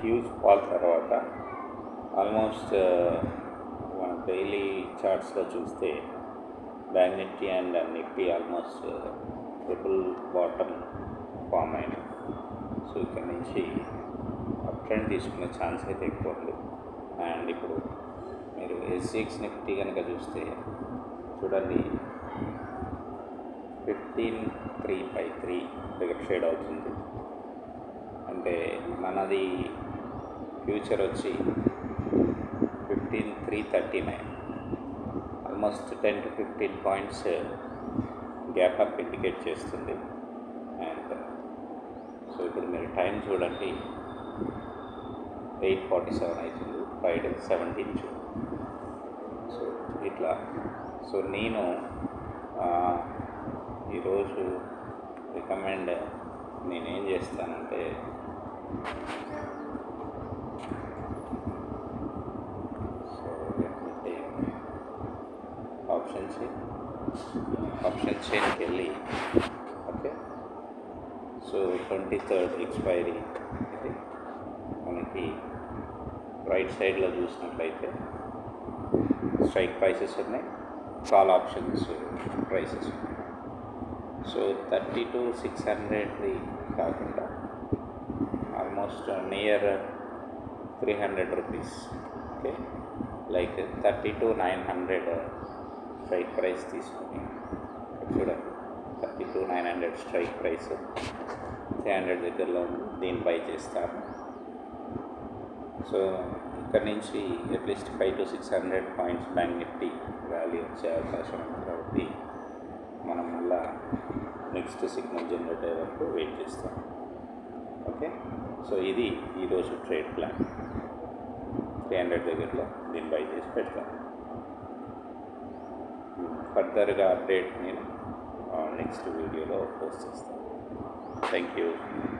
huge fall తర్వాత almost మన daily చార్ట్స్లో చూస్తే bank Nifty and Nifty almost triple bottom form అయినాయి సో ఇక్కడ నుంచి అప్ ట్రెండ్ తీసుకునే ఛాన్స్ అయితే ఎక్కువ ఉంది అండ్ ఇప్పుడు మీరు ఎస్సిఎక్స్ నిఫ్టీ కనుక చూస్తే చూడండి ఫిఫ్టీన్ త్రీ బై త్రీ దగ్గర ట్రేడ్ అవుతుంది అంటే మనది ఫ్యూచర్ వచ్చి fifteen three thirty nine almost ten to fifteen points gap up indicate చేస్తుంది అండ్ సో ఇప్పుడు మీరు టైం చూడండి ఎయిట్ ఫార్టీ సెవెన్ అవుతుంది ఫ్రైడే సెవెంటీన్ జూన్ సో ఇట్లా సో నేను ఆ, ఈరోజు రికమెండ్ నేనేం చేస్తానంటే సో ఆప్షన్ చైన్ ఆప్షన్ చైన్కి వెళ్ళి okay so twenty third expiry ఇది మనకి రైట్ సైడ్లో చూసినట్లయితే స్ట్రైక్ ప్రైసెస్ ఉన్నాయి కాల్ ఆప్షన్స్ ప్రైసెస్ ఉన్నాయి సో థర్టీ టు సిక్స్ హండ్రెడ్ది కాకుండా almost near three hundred rupees okay like thirty two nine hundred strike price తీసుకుని ఇక్కడ చూడండి thirty two nine hundred strike price three hundred దగ్గరలో ఉంది దీన్ని బై చేస్తారు సో ఇక్కడ నుంచి at least five to six hundred points bank Nifty value వచ్చే అవకాశం ఉంది కాబట్టి మనం మళ్ళా నెక్స్ట్ సిగ్నల్ జనరేట్ అయ్యే వరకు వెయిట్ చేస్తాం ఓకే సో ఇది ఈరోజు ట్రేడ్ ప్లాన్ త్రీ హండ్రెడ్ దగ్గరలో దీన్ని బై చేసి పెడతాం ఫర్దర్గా అప్డేట్ నేను నెక్స్ట్ వీడియోలో పోస్ట్ చేస్తాను థ్యాంక్ యూ